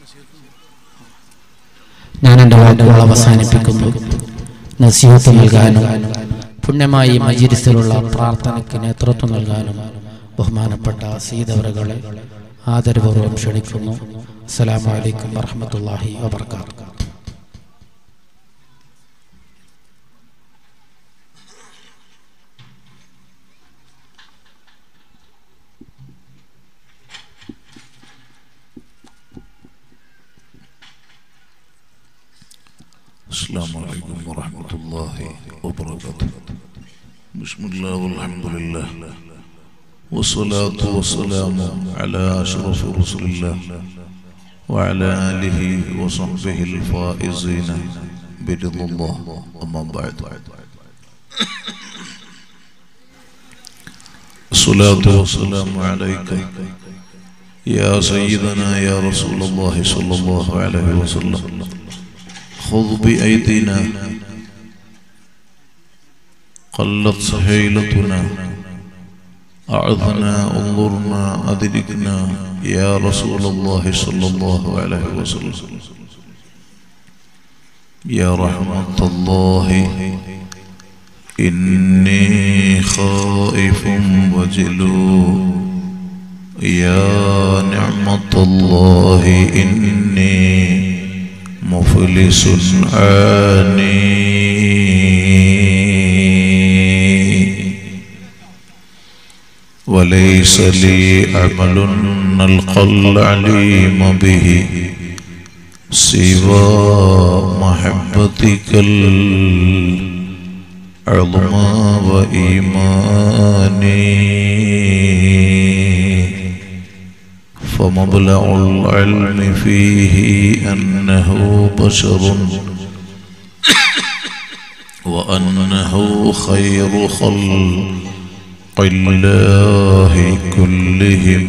ഞാൻ എൻ്റെ വാക്കുകൾ അവസാനിപ്പിക്കുന്നു നസീഹത്ത് നൽകാനും പുണ്യമായി മജിരിസിലുള്ള പ്രാർത്ഥനയ്ക്ക് നേതൃത്വം നൽകാനും ബഹുമാനപ്പെട്ട സീതവറുകളെ ആദരപൂർവ്വം ക്ഷണിക്കുന്നു അസ്സലാമു അലൈക്കും വറഹ്മത്തുള്ളാഹി വബർക്കാത്തു السلام عليكم ورحمة الله وبركاته بسم الله والحمد لله والصلاة والسلام على أشرف رسول الله وعلى آله وصحبه الفائزين برضا الله أما بعد الصلاة والسلام عليك يا سيدنا يا رسول الله صلى الله عليه وسلم خذ بأيدينا قلت سهيلتنا أعذنا انظرنا أدركنا يا رسول الله صلى الله عليه وسلم يا رحمة الله إني خائف وجلو يا نعمة الله إني مفلس عاني وليس لي عمل نلقى العليم به سوى محبتك العظمى وإيماني فمبلغ العلم فيه أنه بشر وأنه خير خلق الله كلهم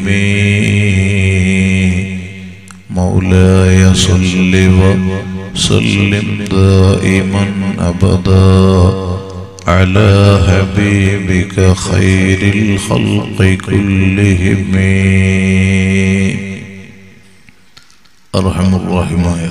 مولاي صل وسلم دائما أبدا على حبيبك خير الخلق كلهم أرحم الراحمين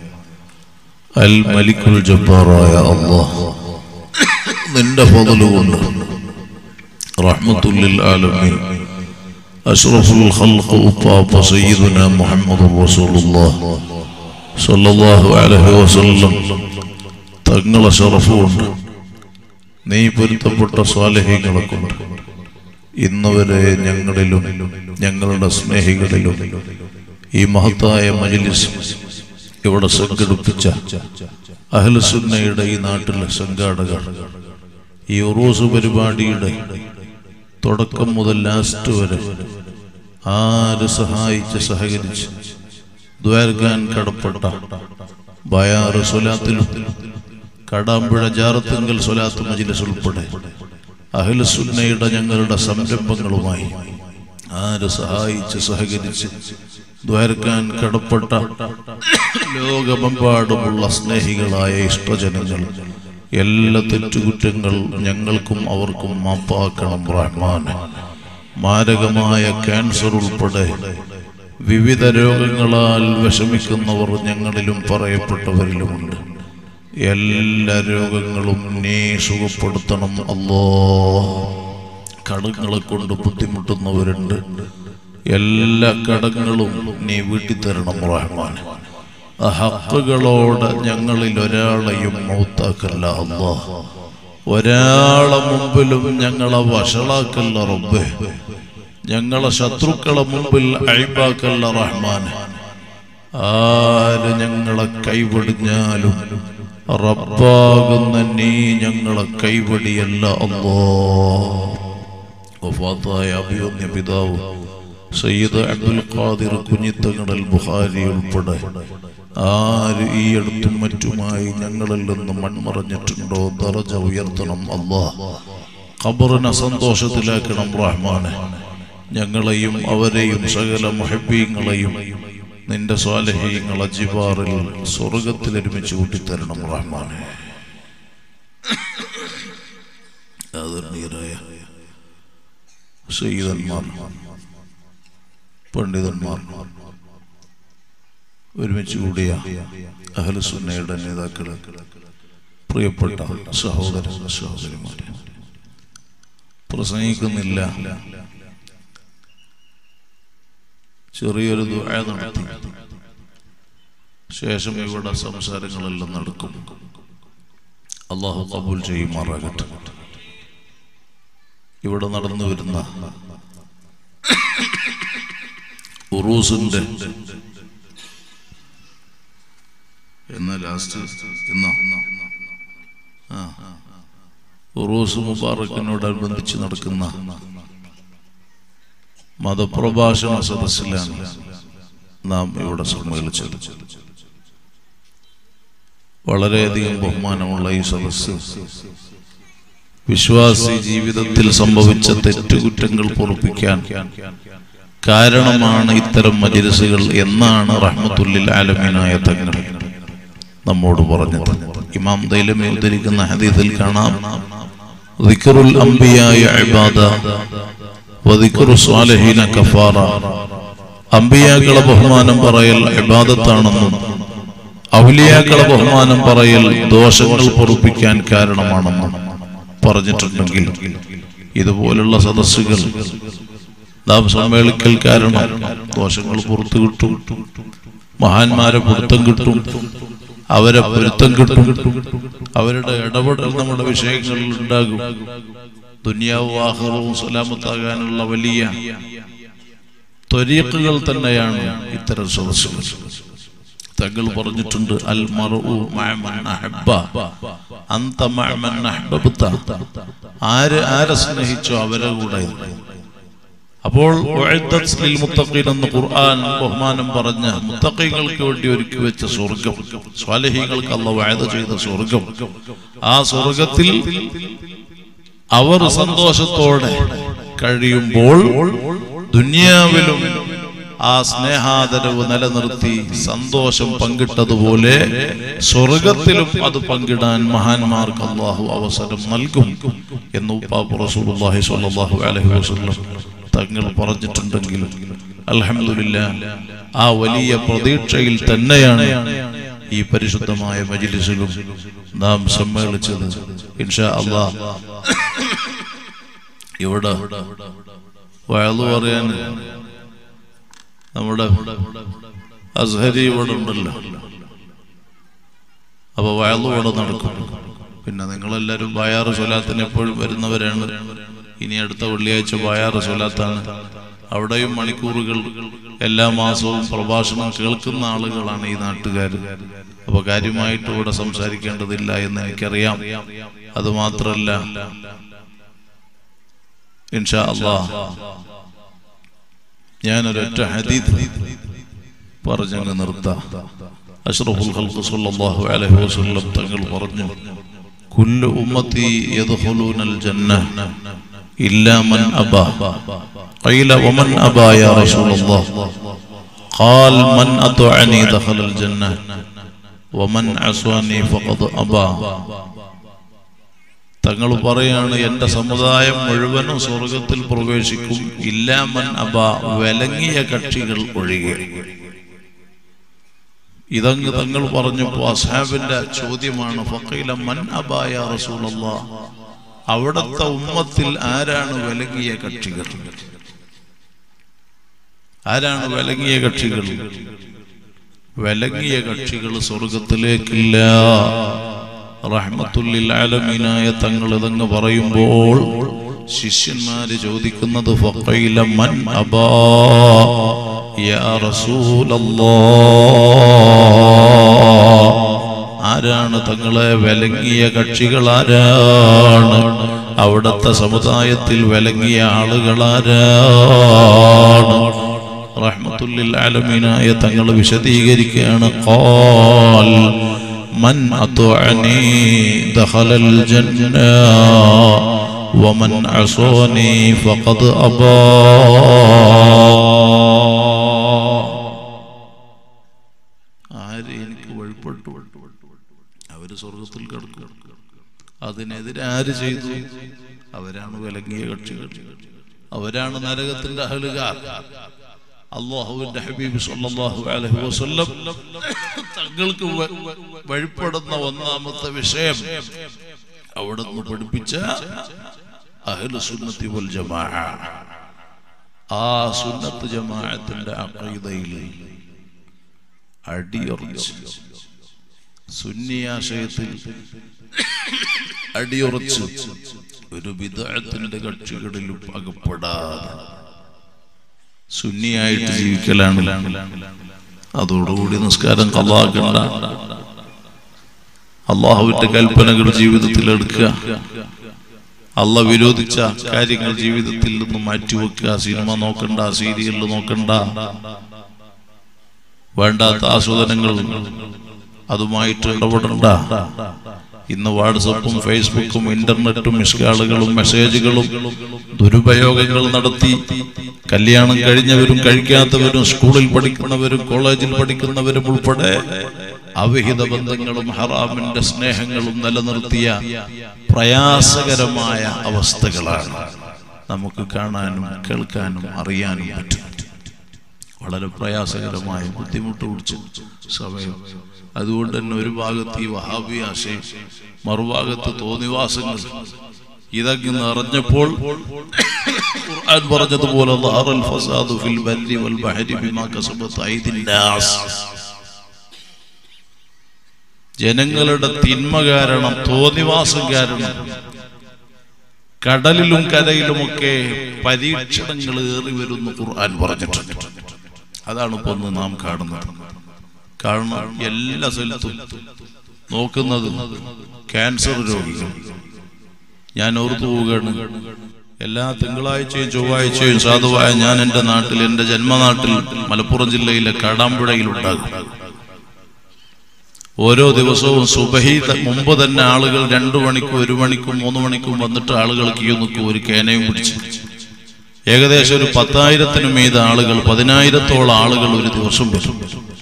الملك الجبار يا الله നിന്റെ ഫضل കൊണ്ട് رحمة للعالمين أشرف الخلق أباب سيدنا محمد رسول الله صلى الله عليه وسلم തങ്ങളെ ഷറഫുണ്ട് നീ പൊരുത്തപ്പെട്ട സ്വാലഹ്യങ്ങളെ കൊണ്ട് ഇന്നുവരെ ഞങ്ങളിലും ഞങ്ങളുടെ സ്നേഹികളിലും ഈ മഹത്തായ മജിലിസ് ഇവിടെ സംഘടിപ്പിച്ച അഹ്ലസുന്നയുടെ ഈ നാട്ടിലെ സംഘാടകർ ഈ ഉറൂസ് പരിപാടിയുടെ തുടക്കം മുതൽ ലാസ്റ്റ് വരെ ആര് സഹായിച്ച് സഹകരിച്ച് ദ്വാരക്കാൻ കടപ്പെട്ട ബയാറ് സ്വലാത്തിലും കടാമ്പുഴ ജാറത്തുങ്കൽ സ്വലാത്ത് മജിലിസ് ഉൾപ്പെടെ അഹിലസുന്നയുടെ ഞങ്ങളുടെ സംരംഭങ്ങളുമായി ആര് സഹായിച്ച് സഹകരിച്ച് ദ്വാരക്കാൻ കടപ്പെട്ട ലോകമെമ്പാടുമുള്ള സ്നേഹികളായ ഇഷ്ടജനങ്ങൾ എല്ലാ തെറ്റുകുറ്റങ്ങൾ ഞങ്ങൾക്കും അവർക്കും മാപ്പാക്കണം റഹ്മാൻ മാരകമായ ക്യാൻസർ ഉൾപ്പെടെ വിവിധ രോഗങ്ങളാൽ വിഷമിക്കുന്നവർ ഞങ്ങളിലും പറയപ്പെട്ടവരിലുമുണ്ട് എല്ലാ രോഗങ്ങളും നീ സുഖപ്പെടുത്തണം അല്ലോ കടങ്ങളെ കൊണ്ട് ബുദ്ധിമുട്ടുന്നവരുണ്ട് എല്ലാ കടങ്ങളും നീ വീട്ടി തരണം റഹ്മാൻ ആ ഹക്കുകളോട് ഞങ്ങളിൽ ഒരാളെയും മൗത്താക്കല്ല അല്ലോ ഒരാളെ മുമ്പിലും ഞങ്ങളെ വഷളാക്കല്ല റബ്ബേ ഞങ്ങളെ ശത്രുക്കളെ മുമ്പിൽ അഴിബാക്കല്ല റഹ്മാൻ ആര് ഞങ്ങളെ കൈവടിഞ്ഞാലും റബ്ബാകുന്ന നീ ഞങ്ങളെ കൈവടിയല്ല അല്ലോ വഫാത്തായ അഭിയോന്യ പിതാവ് സയ്യിദ് അബ്ദുൽ ഖാദിർ കുഞ്ഞിത്തങ്ങടൽ ബുഖാരി ഉൾപ്പെടെ ആര് ഈ അടുത്തും മറ്റുമായി ഞങ്ങളിൽ നിന്ന് മൺമറഞ്ഞിട്ടുണ്ടോ ദറജ ഉയർത്തണം അല്ലാ ഖബറിനെ സന്തോഷത്തിലാക്കണം റഹ്മാനെ ഞങ്ങളെയും അവരെയും സകല മുഹബീങ്ങളെയും നിന്റെ സ്വാലഹീങ്ങളെ ജിവാറിൽ സ്വർഗത്തിൽ ഒരുമിച്ച് കൂട്ടിത്തരണം റഹ്മാനെ ആദരണീയരായ സയ്യിദന്മാർ പണ്ഡിതന്മാർ ഒരുമിച്ച് കൂടിയ അഹലുസുന്നയുടെ നേതാക്കള് പ്രിയപ്പെട്ട സഹോദര സഹോദരിമാരെ പ്രസംഗിക്കുന്നില്ല ചെറിയൊരു ദുആ നടത്തി ശേഷം ഇവിടെ സംസാരങ്ങളെല്ലാം നടക്കും അള്ളാഹു കബൂൽ ചെയ്യുമാറാകട്ടെ ഇവിടെ നടന്നു വരുന്ന ഉറൂസിന്റെ എന്നാ ലാസ്റ്റ് എന്നാ ആ ഉറൂസ് മുബാറക്കിനോടനുബന്ധിച്ച് നടക്കുന്ന മതപ്രഭാഷണ സദസ്സിലാണ് നാം ഇവിടെ സമ്മേളിച്ചത് വളരെയധികം ബഹുമാനമുള്ള ഈ സദസ്സ് വിശ്വാസി ജീവിതത്തിൽ സംഭവിച്ച തെറ്റുകുറ്റങ്ങൾ പൊറുപ്പിക്കാൻ കാരണമാണ് ഇത്തരം മജിലിസുകൾ എന്നാണ് റഹ്മത്തുല്ലിൽ ആലമീനായ തങ്ങൾ നമ്മോട് പറഞ്ഞത് ഇമാം ദൈലമി ഉദ്ധരിക്കുന്ന ഹദീസിൽ കാണാം ദിക്റുൽ അംബിയായ ഇബാദ വദിക്റു സ്വാലിഹീന കഫാറ അംബിയാക്കളെ ബഹുമാനം പറയൽ ഇബാദത്താണെന്നും ഔലിയാക്കളെ ബഹുമാനം പറയൽ ദോഷങ്ങൾ പൊറുപ്പിക്കാൻ കാരണമാണെന്നും പറഞ്ഞിട്ടുണ്ടെങ്കിൽ ഇതുപോലുള്ള സദസ്സുകൾ നാം സമ്മേളിക്കൽ കാരണം ദോഷങ്ങൾ പുറത്തു കിട്ടും മഹാന്മാരെ പൊരുത്തം കിട്ടും അവരെ പൊരുത്തം കിട്ടും അവരുടെ ഇടപെടൽ നമ്മുടെ വിഷയങ്ങളിൽ ഉണ്ടാകും ദുനിയാവും ആഹ്റവും സലാമത്താകാനുള്ള വലിയ ത്വരീഖുകൾ തന്നെയാണ് ഇത്തരം സദസ്സുകൾ തങ്ങൾ പറഞ്ഞിട്ടുണ്ട് അൽ മറു മഅമൻ അഹബ്ബ അന്ത മഅമൻ അഹ്ബബ്ത ആര് ആരെ സ്നേഹിച്ചോ അവരെ കൂടെ അപ്പോൾ ഉഅദ്ദത് ലിൽ മുത്തഖീൻ എന്ന് ഖുർആൻ ബഹുമാനം പറഞ്ഞ മുത്തഖീങ്ങൾക്ക് വേണ്ടി ഒരുക്കി വെച്ച സ്വർഗം സ്വാലിഹീങ്ങൾക്ക് അല്ലാഹു വഅദ ചെയ്ത സ്വർഗം ആ സ്വർഗത്തിൽ അവർ സന്തോഷത്തോടെ കഴിയുമ്പോൾ ദുനിയാവിലും ആ സ്നേഹാദരവ് നിലനിർത്തി സന്തോഷം പങ്കിട്ടതുപോലെ സ്വർഗത്തിലും അത് പങ്കിടാൻ മഹാന്മാർക്ക് അള്ളാഹു അവസരം നൽകും എന്ന് ഉപ്പാപ്പു റസൂലുള്ളാഹി സ്വല്ലല്ലാഹു അലൈഹി വസല്ലം തങ്ങൾ പറഞ്ഞിട്ടുണ്ടെങ്കിൽ അൽഹംദുലില്ല ആ വലിയ പ്രതീക്ഷയിൽ തന്നെയാണ് ഈ പരിശുദ്ധമായ മജിലിസിലും നാം സമ്മേളിച്ചത് ഇൻഷാ അള്ളാഹ് ഇവിടെ വയലു പറയാൻ നമ്മുടെ അസ്ഹരി ഇവിടെ ഉണ്ടല്ലോ അപ്പൊ വയലു ഇവിടെ നടക്കും പിന്നെ നിങ്ങളെല്ലാവരും ബയാറ് സ്വലാത്തിന് എപ്പോഴും വരുന്നവരാണ് ഇനി അടുത്ത വെള്ളിയാഴ്ച ബയാറ് സ്വലാത്താണ് അവിടെയും മണിക്കൂറുകൾ എല്ലാ മാസവും പ്രഭാഷണം കേൾക്കുന്ന ആളുകളാണ് ഈ നാട്ടുകാർ അപ്പൊ കാര്യമായിട്ട് ഇവിടെ സംസാരിക്കേണ്ടതില്ല എന്ന് എനിക്കറിയാം അത് മാത്രല്ല ഇൻഷാ അള്ളാഹ് ഞാനൊരൊറ്റ ഹദീദ് പറഞ്ഞങ്ങ് നിർത്താം അഷ്റഫുൽ ഖൽഖ് സല്ലല്ലാഹു അലൈഹി വസല്ലം തങ്ങൾ പറഞ്ഞു കുല്ലു ഉമ്മത്തി യദ്ഖുലൂനൽ ജന്ന ഇല്ലാ മൻ അബാ قيل ومن أبى يا رسول الله قال من أطعني دخل الجنة ومن عصاني فقد أبى തങ്ങൾ പറയാണ് എന്റെ സമുദായം മുഴുവനും സ്വർഗത്തിൽ പ്രവേശിക്കും ഇല്ലാമൻ അബ വിലങ്ങിയ കക്ഷികൾ ഒഴികെ ഇതങ്ങ് തങ്ങൾ പറഞ്ഞപ്പോ അസാബിന്റെ ചോദ്യമാണ് ഫക്കീല മൻ അബായ റസൂലല്ല അവിടത്തെ ഉമ്മത്തിൽ ആരാണ് വിലങ്ങിയ കക്ഷികൾ ആരാണ് വിലങ്ങിയ കക്ഷികൾ വിലങ്ങിയ കക്ഷികൾ സ്വർഗത്തിലേക്കില്ല റഹ്മത്തുല്ലിൽ ആലമീനായ തങ്ങൾ ഇതങ്ങ് പറയുമ്പോൾ ശിഷ്യന്മാര് ചോദിക്കുന്നത് ഫഖീല മൻ അബാ യാ റസൂലല്ലാഹ് ആരാണ് തങ്ങളെ വിലങ്ങിയ കക്ഷികൾ ആരാണ് അവിടുത്തെ സമുദായത്തിൽ വിലങ്ങിയ ആളുകൾ ആരാണ് റഹ്മത്തുല്ലിൽ ആലമീനായ തങ്ങൾ വിശദീകരിക്കുകയാണ് ഖാൽ من أطعني دخل الجنة ومن عصاني فقد أبى ആര് എനിക്ക് വഴിപ്പെട്ടു അവര് സ്വർഗത്തിൽ കിടക്കും അതിനെതിരെ ആര് ചെയ്തു അവരാണ് വിലങ്ങിയ കക്ഷികൾ അവരാണ് നരകത്തിന്റെ അഹലുകാർ അള്ളാഹുവിന്റെ ഹബീബ് സല്ലല്ലാഹു അലൈഹി വസല്ലം തങ്ങൾക്ക് വ- വഴിപ്പെടുന്ന ഒന്നാമത്തെ വിഷയം അവിടെ നിന്ന് പഠിപ്പിച്ച അഹ്ലു സുന്നത്തി വൽ ജമാഅ ആ സുന്നത്ത് ജമാഅത്തിന്റെ അഖീദയിൽ അടിയുറച്ച് സുന്നിയാശയത്തിൽ അടിയുറച്ച് ഒരു വിദഗ്ധത്തിന്റെ കക്ഷികളിലും അകപ്പെടാതെ സുന്നിയായിട്ട് ജീവിക്കലാണ് അതോടുകൂടി നിസ്കാരം കലാക്കണ്ട അള്ളാഹുവിന്റെ കൽപ്പനകൾ ജീവിതത്തിൽ എടുക്കുക അല്ല വിരോധിച്ച കാര്യങ്ങൾ ജീവിതത്തിൽ നിന്ന് മാറ്റിവെക്കുക സിനിമ നോക്കണ്ട സീരിയൽ നോക്കണ്ട വേണ്ടാത്ത ആസ്വാദനങ്ങൾ അതുമായിട്ട് ഇടപെടണ്ട ഇന്ന് വാട്സപ്പും ഫേസ്ബുക്കും ഇന്റർനെറ്റും മിസ്കാളുകളും മെസ്സേജുകളും ദുരുപയോഗങ്ങൾ നടത്തി കല്യാണം കഴിഞ്ഞവരും കഴിക്കാത്തവരും സ്കൂളിൽ പഠിക്കുന്നവരും കോളേജിൽ പഠിക്കുന്നവരും ഉൾപ്പെടെ അവിഹിത ബന്ധങ്ങളും ഹറാമിന്റെ സ്നേഹങ്ങളും നിലനിർത്തിയ പ്രയാസകരമായ അവസ്ഥകളാണ് നമുക്ക് കാണാനും കേൾക്കാനും അറിയാനും പറ്റും വളരെ പ്രയാസകരമായ ബുദ്ധിമുട്ട് പിടിച്ച സമയം അതുകൊണ്ട് തന്നെ ഒരു ഭാഗത്ത് ഈ വഹാബി ആശയം മറുഭാഗത്ത് തോന്നിവാസങ്ങൾ ഇതൊക്കെ നിറഞ്ഞപ്പോൾ ഖുർആൻ പറഞ്ഞതുപോലെ ളഹറൽ ഫസാദു ഫിൽ ബർരി വൽ ബഹരി ബിമാ കസബത് ഐദിൻ നാസ് ജനങ്ങളുടെ തിന്മ കാരണം തോന്നിവാസം കാരണം കടലിലും കരയിലുമൊക്കെ പരീക്ഷണങ്ങൾ ഏറി വരുന്നു ഖുർആൻ പറഞ്ഞിട്ടുണ്ട് അതാണ് ഇപ്പൊ ഒന്ന് നാം കാണുന്നത് കാരണം എല്ലാ സ്ഥലത്തും നോക്കുന്നത് ക്യാൻസർ രോഗികൾ ഞാൻ ഓർത്തു പോവുകയാണ് എല്ലാ തിങ്കളാഴ്ചയും ചൊവ്വാഴ്ചയും സാധുവായ ഞാൻ എൻ്റെ നാട്ടിൽ എൻ്റെ ജന്മനാട്ടിൽ മലപ്പുറം ജില്ലയിലെ കാടാമ്പുഴയിൽ ഉണ്ടാകും ഓരോ ദിവസവും സുബഹി ത- മുമ്പ് തന്നെ ആളുകൾ രണ്ടു മണിക്കും ഒരു മണിക്കും മൂന്ന് മണിക്കും വന്നിട്ട് ആളുകൾ ക്യൂ നിൽക്കും ഒരു കേനയും പിടിച്ച് ഏകദേശം ഒരു പത്തായിരത്തിന് മീത ആളുകൾ പതിനായിരത്തോളം ആളുകൾ ഒരു ദിവസം വരും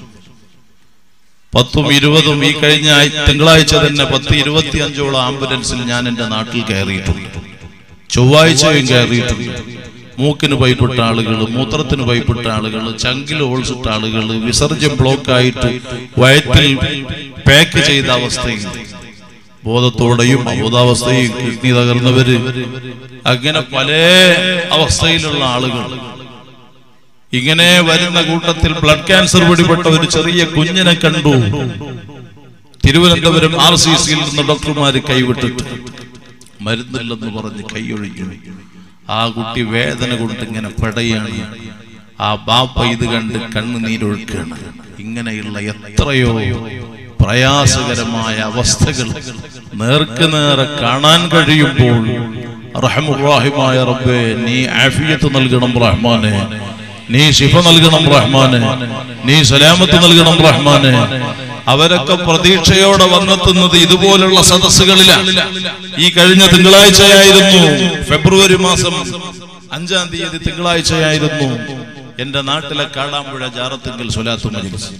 പത്തും ഇരുപതും ഈ കഴിഞ്ഞ ആഴ്ച- തിങ്കളാഴ്ച തന്നെ പത്ത് ഇരുപത്തി അഞ്ചോളം ആംബുലൻസിൽ ഞാൻ എന്റെ നാട്ടിൽ കയറിയിട്ടുണ്ട് ചൊവ്വാഴ്ചയും കയറിയിട്ടുണ്ട് മൂക്കിന് പൈപ്പിട്ട ആളുകൾ മൂത്രത്തിന് പൈപ്പിട്ട ആളുകൾ ചങ്കിൽ ഓൾസിട്ട ആളുകൾ വിസർജ്യം ബ്ലോക്കായിട്ട് വയറ്റിൽ പാക്ക് ചെയ്ത അവസ്ഥയിൽ ബോധത്തോടെയും അബോധാവസ്ഥയും കിഡ്നി തകർന്നവര് അങ്ങനെ പല അവസ്ഥയിലുള്ള ആളുകൾ ഇങ്ങനെ വരുന്ന കൂട്ടത്തിൽ ബ്ലഡ് ക്യാൻസർ പിടിപെട്ട ഒരു ചെറിയ കുഞ്ഞിനെ കണ്ടു തിരുവനന്തപുരം ആർ സി സിയിൽ നിന്ന് ഡോക്ടർമാര് കൈവിട്ടിട്ട് മരുന്നില്ലെന്ന് പറഞ്ഞ് കൈയൊഴിഞ്ഞു ആ കുട്ടി വേദന കൊണ്ട് ഇങ്ങനെ പെടയാണ് ആ ബാപ്പ ഇത് കണ്ട് കണ്ണുനീരൊഴുക്കുകയാണ് ഇങ്ങനെയുള്ള എത്രയോ പ്രയാസകരമായ അവസ്ഥകൾ നേർക്ക് നേരെ കാണാൻ കഴിയുമ്പോൾ റഹമുറാഹിമായ റബ്ബേ നീ ആഫിയത്ത് നൽകണം റഹ്മാനെ നീ ശിഫ നൽകണം റഹ്മാനെ നീ സലാമത്ത് നൽകണം റഹ്മാനെ അവരൊക്കെ പ്രതീക്ഷയോടെ വന്നെത്തുന്നത് ഇതുപോലുള്ള സദസ്സുകളിലാണ് ഈ കഴിഞ്ഞ തിങ്കളാഴ്ചയായിരുന്നു ഫെബ്രുവരി മാസം അഞ്ചാം തീയതി തിങ്കളാഴ്ചയായിരുന്നു എന്റെ നാട്ടിലെ കാടാമ്പുഴ ജാറത്തിങ്കൽ സ്വലാത്തു മജ്ലിസ്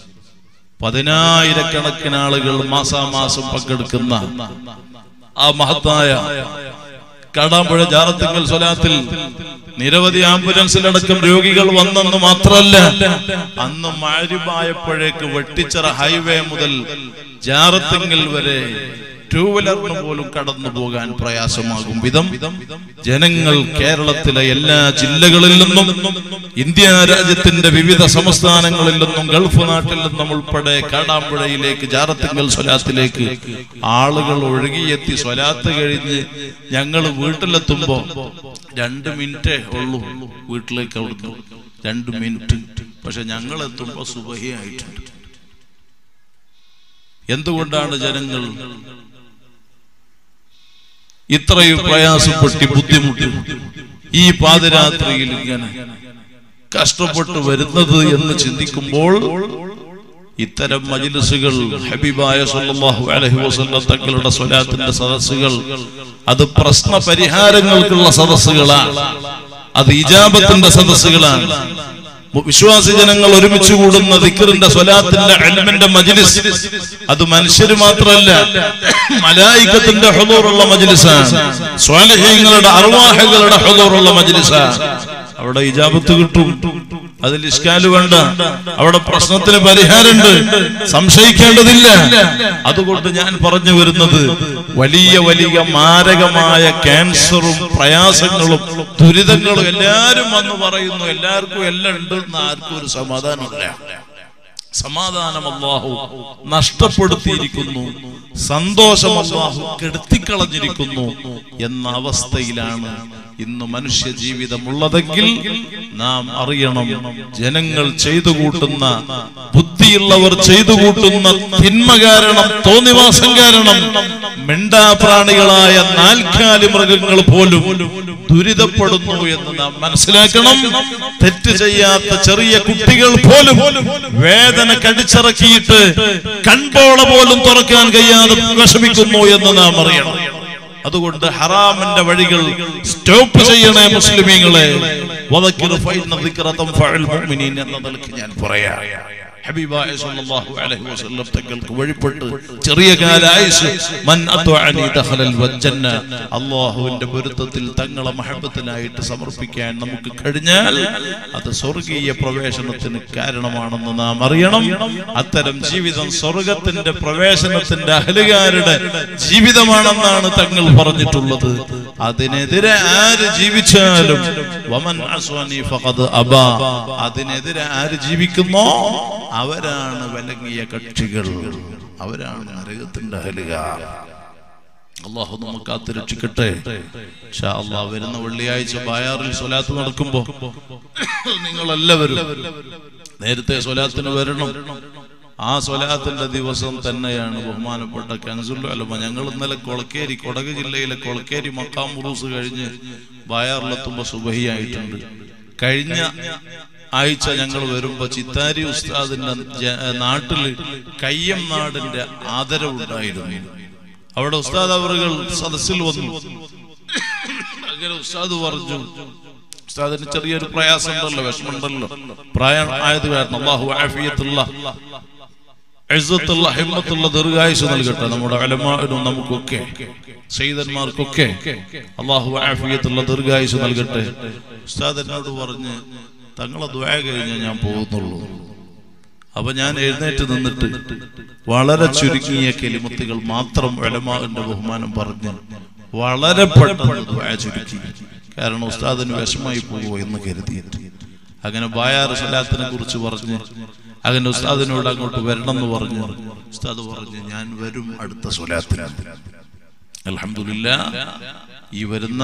പതിനായിരക്കണക്കിന് ആളുകൾ മാസാമാസം പങ്കെടുക്കുന്ന ആ മഹത്തായ കാടാമ്പുഴ ജാറത്തിങ്കൽ സ്വലാത്തിൽ നിരവധി ആംബുലൻസിലടക്കം രോഗികൾ വന്നെന്ന് മാത്രമല്ല അന്ന് മാരിമായപ്പോഴേക്ക് വെട്ടിച്ചിറ ഹൈവേ മുതൽ ജാറത്തിങ്കൽ വരെ ടൂ വീലറിന് പോലും കടന്നു പോകാൻ പ്രയാസമാകും വിധം ജനങ്ങൾ കേരളത്തിലെ എല്ലാ ജില്ലകളിൽ നിന്നും ഇന്ത്യ രാജ്യത്തിന്റെ വിവിധ സംസ്ഥാനങ്ങളിൽ നിന്നും ഗൾഫ് നാട്ടിൽ നിന്നും ഉൾപ്പെടെ കാടാമ്പുഴയിലേക്ക് ജാറത്തിങ്കൽ സ്വലാത്തിലേക്ക് ആളുകൾ ഒഴുകിയെത്തി സ്വലാത്ത് കഴിഞ്ഞ് ഞങ്ങൾ വീട്ടിലെത്തുമ്പോ രണ്ട് മിനിറ്റേ ഉള്ളൂ വീട്ടിലേക്ക് അവിടുന്ന് രണ്ട് മിനിറ്റ് പക്ഷെ ഞങ്ങൾ എത്തുമ്പോ സുബഹിയായിട്ടുണ്ട് എന്തുകൊണ്ടാണ് ജനങ്ങൾ ഇത്രയും പ്രയാസപ്പെട്ടി ബുദ്ധിമുട്ടി ഈ പാതിരാത്രിയിൽ ഇങ്ങനെ കഷ്ടപ്പെട്ട് വരുന്നത് എന്ന് ചിന്തിക്കുമ്പോൾ ഇത്തരം മജിലിസുകൾ ഹബീബായ സല്ലല്ലാഹു അലൈഹി വസല്ലം തങ്ങളുടെ സ്വലാത്തിന്റെ സദസ്സുകൾ അത് പ്രശ്ന പരിഹാരങ്ങൾക്കുള്ള സദസ്സുകളാണ് അത് ഇജാബത്തിന്റെ സദസ്സുകളാണ് വിശ്വാസി ജനങ്ങൾ ഒരുമിച്ച് കൂടുന്ന ദിക്കറിന്റെ സ്വലാത്തിന്റെ അൽമിന്റെ മജ്ലിസ് അത് മനുഷ്യര് മാത്രമല്ല മലായിക്കത്തിന്റെ ഹുദൂറുള്ള മജ്ലിസാണ് സ്വാലിഹീങ്ങളുടെ അർവാഹകളുടെ ഹുദൂറുള്ള മജ്ലിസാണ് അവിടെ ഇജാബത്ത് കിട്ടും അതിൽ ഇഷ്കാല് വേണ്ട അവിടെ പ്രശ്നത്തിന് പരിഹാരമുണ്ട് സംശയിക്കേണ്ടതില്ല അതുകൊണ്ട് ഞാൻ പറഞ്ഞു വരുന്നത് വലിയ വലിയ മാരകമായ ക്യാൻസറും പ്രയാസങ്ങളും ദുരിതങ്ങളും എല്ലാരും വന്ന് പറയുന്നു എല്ലാവർക്കും എല്ലാം ഉണ്ട് എന്ന് ആർക്കും ഒരു സമാധാനമില്ല സമാധാനം അള്ളാഹു നഷ്ടപ്പെടുത്തിയിരിക്കുന്നു സന്തോഷം അള്ളാഹു കെടുത്തിക്കളഞ്ഞിരിക്കുന്നു എന്ന അവസ്ഥയിലാണ് ഇന്ന് മനുഷ്യ ജീവിതമുള്ളതെങ്കിൽ നാം അറിയണം ജനങ്ങൾ ചെയ്തു കൂട്ടുന്ന ബുദ്ധിയുള്ളവർ ചെയ്തു കൂട്ടുന്ന തിന്മ കാരണം തോന്നിവാസം കാരണം മിണ്ടാപ്രാണികളായ നാൽക്കാലി മൃഗങ്ങൾ പോലും ദുരിതപ്പെടുന്നു എന്ന് നാം മനസ്സിലാക്കണം തെറ്റ് ചെയ്യാത്ത ചെറിയ കുട്ടികൾ പോലും വേദന കടിച്ചിറക്കിയിട്ട് കൺപോള പോലും തുറക്കാൻ കഴിയാതെ വിഷമിക്കുന്നു എന്ന് നാം അറിയണം അതുകൊണ്ട് ഹറാമിന്റെ വഴികൾ സ്റ്റോപ്പ് ചെയ്യണേ മുസ്ലിമീങ്ങളെ വദക്കിർ ഫൈന ദിക്റ തൻഫഉൽ മുഅ്മിനീൻ എന്ന നിലയ്ക്ക് ഞാൻ പറയാം ഹബീബായ സല്ലല്ലാഹു അലൈഹി വസല്ലം തങ്ങൾക്ക് വഴിപ്പെട്ട് ചെറിയ കാലായുസ് മൻ അത്വഅനി ദഖലൽ വജ്ജന്ന അല്ലാഹുവിന്റെ പൊരുത്തത്തിൽ തങ്ങളെ മഹബത്തിനായിട്ട് സമർപ്പിക്കാൻ നമുക്ക് കഴിഞ്ഞാൽ അത് സ്വർഗീയ പ്രവേശനത്തിന് കാരണമാണെന്ന് നാം അറിയണം അത്തരം ജീവിതം സ്വർഗത്തിന്റെ പ്രവേശനത്തിന്റെ അഹലുകാരുടെ ജീവിതമാണെന്നാണ് തങ്ങൾ പറഞ്ഞിട്ടുള്ളത് അതിനെതിരെ ആര് ജീവിച്ചാലും വമൻ അസ്വനി ഫഖദ് അബാ അതിനെതിരെ ആര് ജീവിക്കുന്നോ അവരാണ് വിലങ്ങിയ കക്ഷികൾ അവരാണ് നരകത്തിന്റെ അഹലുകാർ അള്ളാഹു നമുക്ക് കാത്ത് രക്ഷിക്കട്ടെ ഇൻഷാ അള്ളാഹ് വരുന്ന വെള്ളിയാഴ്ച ബായാറിൽ സ്വലാത്ത് നടക്കുമ്പോ നിങ്ങളെല്ലാവരും നേരത്തെ സ്വലാത്തിന് വരണം ആ സ്വലാത്തിന്റെ ദിവസം തന്നെയാണ് ബഹുമാനപ്പെട്ട കൻസുൽ അലമ ഞങ്ങൾ ഇന്നലെ കൊളക്കേരി കൊടക് ജില്ലയിലെ കൊളക്കേരി മക്കാം മുറൂസ് കഴിഞ്ഞ് ബായാറിലെത്തുമ്പോ സുബഹിയായിട്ടുണ്ട് കഴിഞ്ഞ ആഴ്ച ഞങ്ങൾ വരുമ്പോ ചിത്താരി ഉസ്താദിന്റെ ജ- നാട്ടില് കയ്യം നാടിന്റെ ആദരവുണ്ടായിരുന്നു അവിടെ ഉസ്താദ് അവറുകൾ സദസ്സിൽ വന്നു അങ്ങനെ ഉസ്താദ് പറഞ്ഞു ഉസ്താദിന് ചെറിയൊരു പ്രയാസം ഉണ്ടല്ലോ വിഷമുണ്ടല്ലോ പ്രായം ആയത് കാരണം അള്ളാഹു ആഫിയത്തുള്ള എഴുത്തുള്ള ഹിമ്മത്തുള്ള ദീർഘായുസ് നൽകട്ടെ നമ്മുടെ അലമാനും നമുക്കൊക്കെ സൈതന്മാർക്കൊക്കെ അള്ളാഹു ആഫിയത്തുള്ള ദീർഘായുസ് നൽകട്ടെ ഉസ്താദ് എന്നോട് പറഞ്ഞ് തങ്ങളെ ദ്വായ കഴിഞ്ഞാൽ ഞാൻ പോകുന്നുള്ളൂ അപ്പൊ ഞാൻ എഴുന്നേറ്റ് നിന്നിട്ട് വളരെ ചുരുങ്ങിയ കെലിമത്തുകൾ മാത്രം എലമാവിന്റെ ബഹുമാനം പറഞ്ഞ് വളരെ പെട്ടെന്ന് ദ്വായ ചുരുക്കി കാരണം ഉസ്താദിന് വിഷമായി പോകുമോ എന്ന് കരുതിയിട്ട് അങ്ങനെ ബായാർ സലാത്തിനെ കുറിച്ച് പറഞ്ഞ് അങ്ങനെ ഉസ്താദിനോട് അങ്ങോട്ട് വരണം എന്ന് പറഞ്ഞു ഉസ്താദ് പറഞ്ഞു ഞാൻ വരും അടുത്ത സ്വലാത്തിന് അൽഹംദുലില്ല ഈ വരുന്ന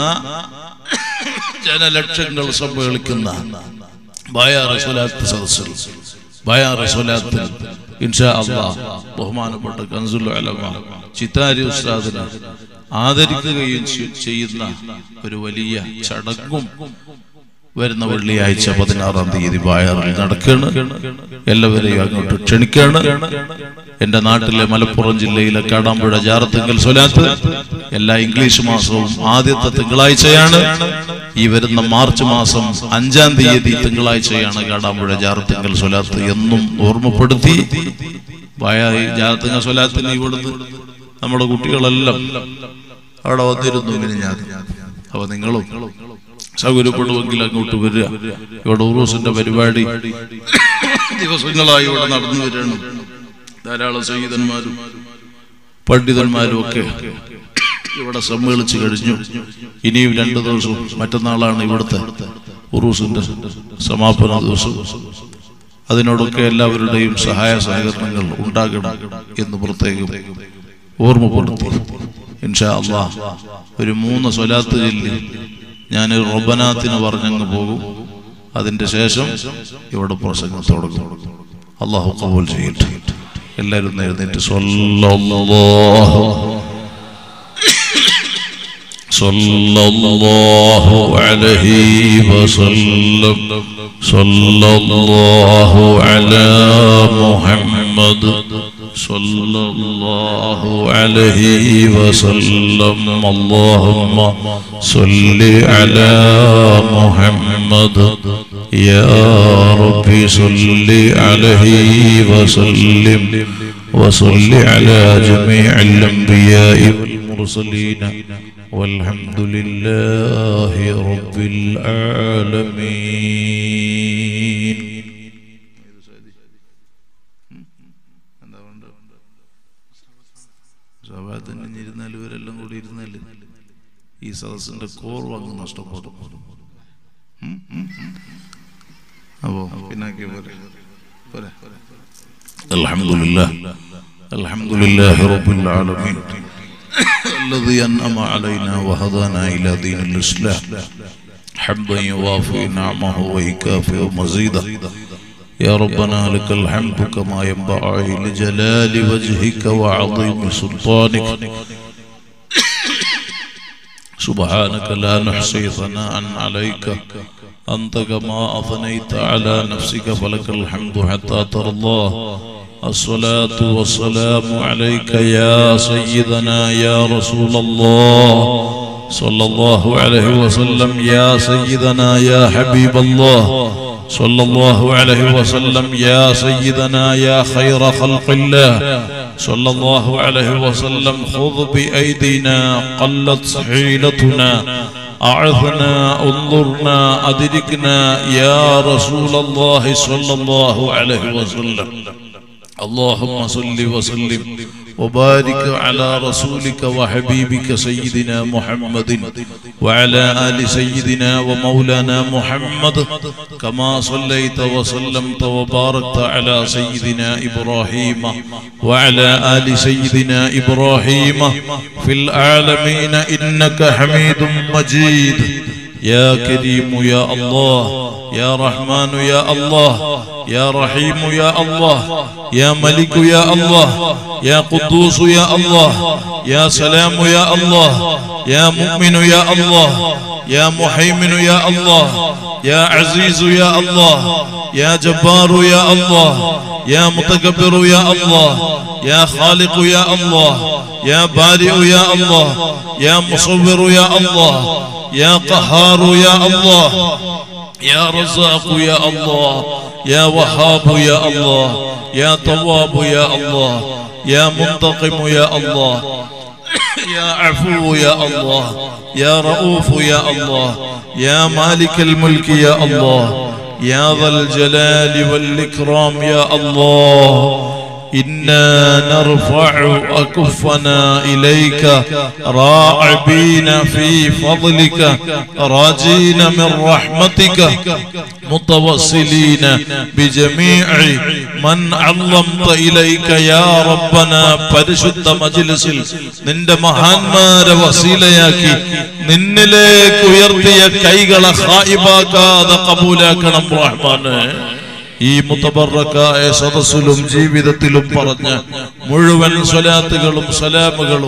ജനലക്ഷങ്ങൾ സമ്മേളിക്കുന്ന ബായാറ് സ്വലാത്ത് സദസ്സിൽ ബായാറ് സ്വലാത്തിൽ ഇൻഷാ അള്ളാഹ് ബഹുമാനപ്പെട്ട കൻസുൽ അലമ ചിത്താരി ഉസ്താദിനെ ആദരിക്കുകയും ചെ- ചെയ്യുന്ന ഒരു വലിയ ചടങ്ങും വരുന്ന വെള്ളിയാഴ്ച പതിനാറാം തീയതി ബായാറിൽ നടക്കുകയാണ് എല്ലാവരെയും അങ്ങോട്ട് ക്ഷണിക്കുകയാണ് എന്റെ നാട്ടിലെ മലപ്പുറം ജില്ലയിലെ കാടാമ്പുഴ ജാറത്തിങ്കൽ സ്വലാത്ത് എല്ലാ ഇംഗ്ലീഷ് മാസവും ആദ്യത്തെ തിങ്കളാഴ്ചയാണ് ഈ വരുന്ന മാർച്ച് മാസം അഞ്ചാം തീയതി തിങ്കളാഴ്ചയാണ് കാടാമ്പുഴ ജാറത്തിങ്കൽ സ്വലാത്ത് എന്നും ഓർമ്മപ്പെടുത്തി ബായായി ജാറത്തിങ്കൽ സ്വലാത്തിന് ഇവിടുന്ന് നമ്മുടെ കുട്ടികളെല്ലാം അവിടെ വന്നിരുന്നു ഇങ്ങനെ ഞാൻ അപ്പൊ നിങ്ങളും സൗകര്യപ്പെടുമെങ്കിൽ അങ്ങോട്ട് വരിക ഇവിടെ ഉറൂസിന്റെ പരിപാടി ദിവസങ്ങളായി ഇവിടെ നടന്നു വരികയാണ് ധാരാളം സംഗീതന്മാരും പണ്ഡിതന്മാരും ഒക്കെ ഇവിടെ സമ്മേളിച്ചു കഴിഞ്ഞു ഇനിയും രണ്ടു ദിവസവും മറ്റന്നാളാണ് ഇവിടുത്തെ ഉറൂസിന്റെ സമാപന ദിവസം അതിനോടൊക്കെ എല്ലാവരുടെയും സഹായ സഹകരണങ്ങൾ ഉണ്ടാകണം എന്ന് പ്രത്യേകം ഓർമ്മപ്പെടുത്തി ഇൻഷാ അള്ളാഹ് ഒരു മൂന്ന് സ്വലാത്ത് ചൊല്ലി ഞാൻ റൊബനാത്തിന് പറഞ്ഞങ്ങ് പോകും അതിന്റെ ശേഷം ഇവിടെ പ്രസംഗം തുടങ്ങും അള്ളാഹു കബൂൽ ചെയ്യട്ടെ എല്ലാവരും എഴുന്നേറ്റ് സ്വല്ലല്ലാഹു صلى الله عليه وسلم صلى الله على محمد صلى الله عليه وسلم اللهم صل على محمد يا رب صل عليه وسلم وصل على جميع الأنبياء والمرسلين والحمد لله رب العالمين സഭാത്തിന് ഇരുന്നാൽ ഇവരെല്ലാം കൂടി ഇരുന്നാൽ ഈ സദസ്സിന്റെ കോർവ് അങ്ങ് നഷ്ടപ്പെടും ഉം, ഉം, ഉം. അപ്പോ പിന്നാക്കി പോലെ പോരെ الحمد لله الحمد لله رب العالمين الذي أنعم علينا وهدانا إلى دين الإسلام حمدا يوافي نعمه ويكافئ مزيدا يا ربنا لك الحمد كما ينبغي لجلال وجهك وعظيم سلطانك سبحانك لا نحصي ثناء عليك أنت كما أثنيت على نفسك فلك الحمد حتى ترضى الصلاة والسلام عليك يا سيدنا يا رسول الله صلى الله عليه وسلم يا سيدنا يا حبيب الله صلى الله عليه وسلم يا سيدنا يا خير خلق الله صلى الله عليه وسلم خذ بأيدينا قلت حيلتنا أعثنا انظرنا أدركنا يا رسول الله صلى الله عليه وسلم اللهم صل وسلم وبارك على رسولك وحبيبك سيدنا محمد وعلى آل سيدنا ومولانا محمد كما صليت وسلمت وباركت على سيدنا إبراهيم وعلى آل سيدنا إبراهيم في العالمين إنك حميد مجيد يا كريم يا الله يا رحمن يا الله يا رحيم يا الله يا ملك يا الله يا قدوس يا الله يا سلام يا الله يا مؤمن يا الله يا محيمن يا الله يا عزيز يا الله يا جبار يا الله يا متكبر يا الله يا خالق يا الله يا بارئ يا الله يا مصور يا الله يا قهار يا الله يا رزاق يا الله يا وهاب يا الله يا تواب يا الله يا منتقم يا الله يا عفو يا الله يا رؤوف يا الله يا مالك الملك يا الله يا ذا الجلال والإكرام يا الله إنا نرفع أكفنا إليك راعبين في فضلك راجين من رحمتك متوسلين بجميع من علمت إليك يا ربنا പരിശുദ്ധ മജിലിസിൽ നിന്റെ മഹാന്മാരെ വസീലയാക്കി നിന്നിലേക്ക് ഉയർത്തിയ കൈകളെ ഹായിബാക്കാതെ കബൂലാക്കണം റഹ്മാനെ ഈ മുത്തബറക്കായ സദസ്സിലും ജീവിതത്തിലും പറഞ്ഞ മുഴുവൻ സ്വലാത്തുകളും സലാമുകളും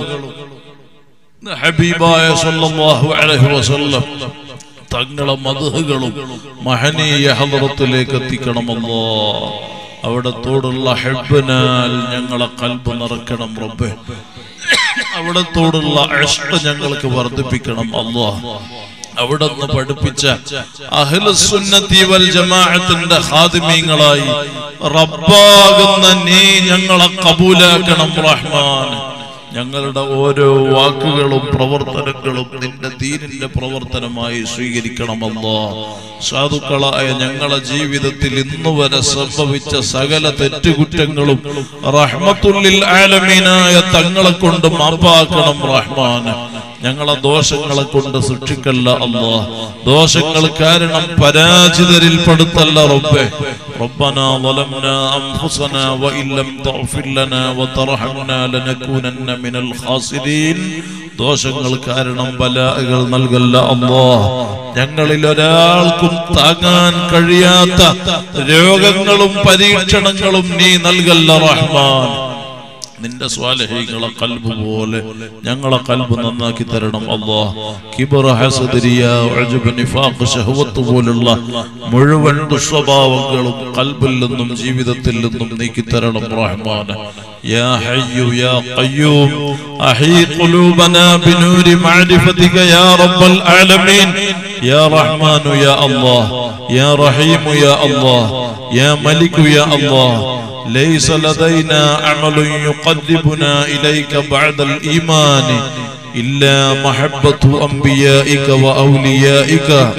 ഹബീബായ സല്ലല്ലാഹു അലൈഹി വസല്ലം തങ്ങളെ മധുഹുകളും മഹനീയ ഹദറത്തിലേക്ക് എത്തിക്കണമല്ലോ അവിടത്തോടുള്ള ഹെബിനാൽ ഞങ്ങളെ കൽബ് നിറക്കണം റബ്ബെ അവിടത്തോടുള്ള ഇഷ്ട ഞങ്ങൾക്ക് വർദ്ധിപ്പിക്കണം അല്ലോ അവിടുന്ന് പഠിപ്പിച്ച അഹ്ലുസുന്നത്തി വൽ ജമാഅത്തിന്റെ ഹാദിമീങ്ങളായി റബ്ബാകുന്ന നീ ഞങ്ങളെ കബൂലാക്കണം റഹ്മാൻ ഞങ്ങളുടെ ഓരോ വാക്കുകളും പ്രവർത്തനങ്ങളും നിന്റെ ദീനിന്റെ പ്രവർത്തനമായി സ്വീകരിക്കണമല്ലോ സാധുക്കളായ ഞങ്ങളെ ജീവിതത്തിൽ ഇന്നു വരെ സംഭവിച്ച സകല തെറ്റുകുറ്റങ്ങളും റഹ്മത്തുള്ളിൽ ആലമീനായ തങ്ങളെ കൊണ്ട് മാപ്പാക്കണം റഹ്മാൻ ഞങ്ങളെ ദോഷങ്ങളെ കൊണ്ട് സൃഷ്ടിക്കല്ല അല്ലാ ദോഷങ്ങൾ കാരണം പരാജിതരിൽ പെടുത്തല്ല റബ്ബെ ربنا ظلمنا أنفسنا وإن لم تغفر لنا وترحمنا لنكونن من الخاسرين ദോഷങ്ങൾ കാരണം ബലാകൾ നൽകല്ല അല്ലോ ഞങ്ങളിൽ ഒരാൾക്കും താങ്ങാൻ കഴിയാത്ത രോഗങ്ങളും പരീക്ഷണങ്ങളും നീ നൽകല്ല റഹ്മാൻ നിന്റെ സ്വാലഹീങ്ങളെ കൽബ് പോലെ ഞങ്ങളെ കൽബ് നന്നാക്കി തരണം അല്ലാ കിബറ ഹസദരിയ ഉജ്ബ് നിഫാഖ് ശഹവത്ത് പോലുള്ള മുഴുവൻ ദുസ്വഭാവങ്ങളും കൽബിൽ നിന്നും ജീവിതത്തിൽ നിന്നും നീക്കി തരണം റഹ്മാൻ يا حي يا قيوم أحيي قلوبنا بنور معرفتك يا رب العالمين يا رحمن يا الله يا رحيم يا الله يا ملك يا الله ليس لدينا عمل يقربنا إليك بعد الإيمان إلا محبة أنبيائك وأوليائك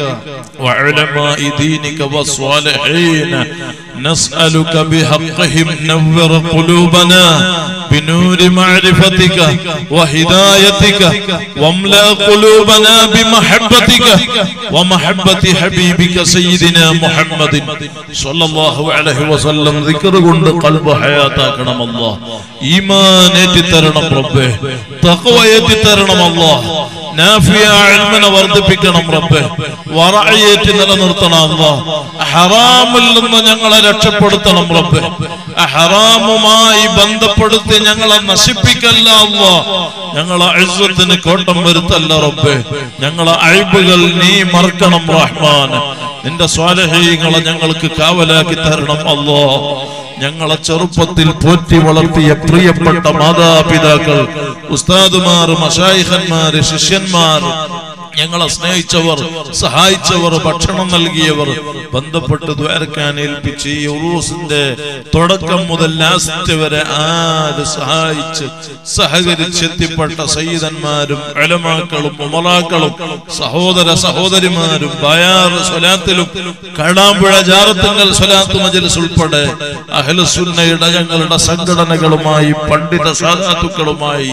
وعلماء دينك والصالحين نسألك بحقهم نور قلوبنا بنور معرفتك وهدايتك واملأ قلوبنا بمحبتك ومحبة حبيبك سيدنا محمد صلى الله عليه وسلم ذكر കൊണ്ട് قلب حياتاക്കണം അല്ലാഹ് ഈമാൻ ഏറ്റിത്തരണം റബ്ബേ തഖ്വ ഏറ്റിത്തരണം അല്ലാഹ് നാഫിയ ഇൽമിനെ വർദ്ധിപ്പിക്കണം റബ്ബേ വറഅയേറ്റ് നിലനിർത്തണം അല്ലാഹ് ഹറാമിൽ നിന്ന് ഞങ്ങളെ രക്ഷപ്പെടുത്തണം റബ്ബേ ഹറാമുമായി ബന്ധപ്പെടുത്തി ഞങ്ങളെ നശിപ്പിക്കല്ല അല്ലാഹ് ഞങ്ങളെ ഇസ്സത്തിന് കോട്ടം വരുത്തല്ല റബ്ബേ ഞങ്ങളെ അഴിബുകൾ നീ മറക്കണം റഹ്മാൻ നിന്റെ സ്വാലഹീങ്ങളെ ഞങ്ങൾക്ക് കാവലാക്കി തരണം അല്ലോ ഞങ്ങളെ ചെറുപ്പത്തിൽ പോറ്റി വളർത്തിയ പ്രിയപ്പെട്ട മാതാപിതാക്കൾ ഉസ്താദുമാർ മഷായിഖന്മാര് ശിഷ്യന്മാർ ഞങ്ങളെ സ്നേഹിച്ചവർ സഹായിച്ചവർ ഭക്ഷണം നൽകിയവർ ബന്ധപ്പെട്ട് ദ്വാരക്കാൻ ഏൽപ്പിച്ച് ഈ ഉറൂസിന്റെ തുടക്കം മുതൽ ലാസ്റ്റ് വരെ ആര് സഹായിച്ച് സഹകരിച്ചെത്തിപ്പെട്ട സയ്യിദന്മാരും അലമാക്കളും ഉമറാക്കളും സഹോദര സഹോദരിമാരും ബയാർ സ്വലാത്തിലും കടാമ്പുഴ ജാറത്തുങ്കൽ സ്വലാത്ത് മജലിസ് ഉൾപ്പെടെ അഹ്ലുസുന്നയുടെ ഞങ്ങളുടെ സംഘടനകളുമായി പണ്ഡിത സാധാത്തുക്കളുമായി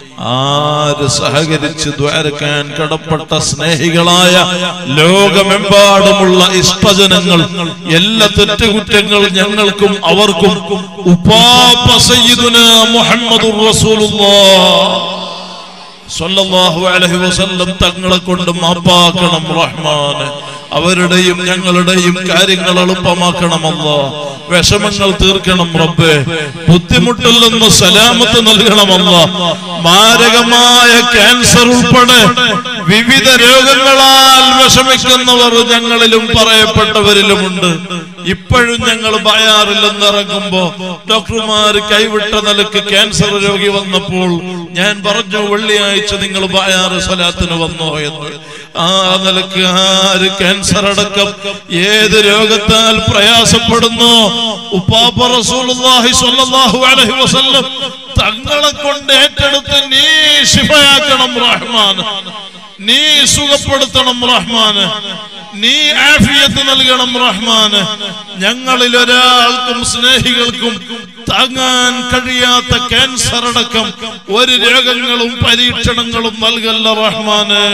ആര് സഹകരിച്ച് ദ്വാരക്കാൻ കടപ്പെട്ട സ്നേഹികളായ ലോകമെമ്പാടുമുള്ള ഇഷ്ടജനങ്ങൾ എല്ലാ തെറ്റുകുറ്റങ്ങൾ ഞങ്ങൾക്കും അവർക്കും ഉപ്പാപ്പ സയ്യിദുന മുഹമ്മദുർ റസൂലുള്ളാഹ് സല്ലല്ലാഹു അലൈഹി വസല്ലം തങ്ങളെ കൊണ്ട് മാപ്പാക്കണം റഹ്മാന് അവരുടെയും ഞങ്ങളുടെയും കാര്യങ്ങൾ എളുപ്പമാക്കണമല്ലോ വിഷമങ്ങൾ തീർക്കണം റബ്ബേ ബുദ്ധിമുട്ടിൽ നിന്ന് സലാമത്ത് നൽകണമല്ലോ മാരകമായ ക്യാൻസർ ഉൾപ്പെടെ വിവിധ രോഗങ്ങളാൽ വിഷമിക്കുന്നവർ ഞങ്ങളിലും പറയപ്പെട്ടവരിലുമുണ്ട് ഇപ്പോഴും ഞങ്ങൾ ബയാറില്ലെന്ന് ഇറങ്ങുമ്പോ ഡോക്ടർമാർ കൈവിട്ട നിലക്ക് ക്യാൻസർ രോഗി വന്നപ്പോൾ ഞാൻ പറഞ്ഞു വെള്ളിയാഴ്ച നിങ്ങൾ ബയാറ് സ്വലാത്തിന് വന്നോ എന്ന് ആ നിലക്ക് ആര് ക്യാൻസർ അടക്കം ഏത് രോഗത്താൽ പ്രയാസപ്പെടുന്നു ഉപ്പാപ്പ റസൂലുള്ളാഹി സ്വല്ലല്ലാഹു അലൈഹി വസല്ലം തങ്ങളെ കൊണ്ട് ഏറ്റെടുത്ത് നീ ശിഫയാക്കണം റഹ്മാൻ നീ സുഖപ്പെടുത്തണം റഹ്മാന് നീ ആഫിയത്ത് നൽകണം റഹ്മാന് ഞങ്ങളിൽ ഒരാൾക്കും സ്നേഹികൾക്കും താങ്ങാൻ കഴിയാത്ത ക്യാൻസർ അടക്കം ഒരു രോഗങ്ങളും പരീക്ഷണങ്ങളും നൽകല്ല റഹ്മാന്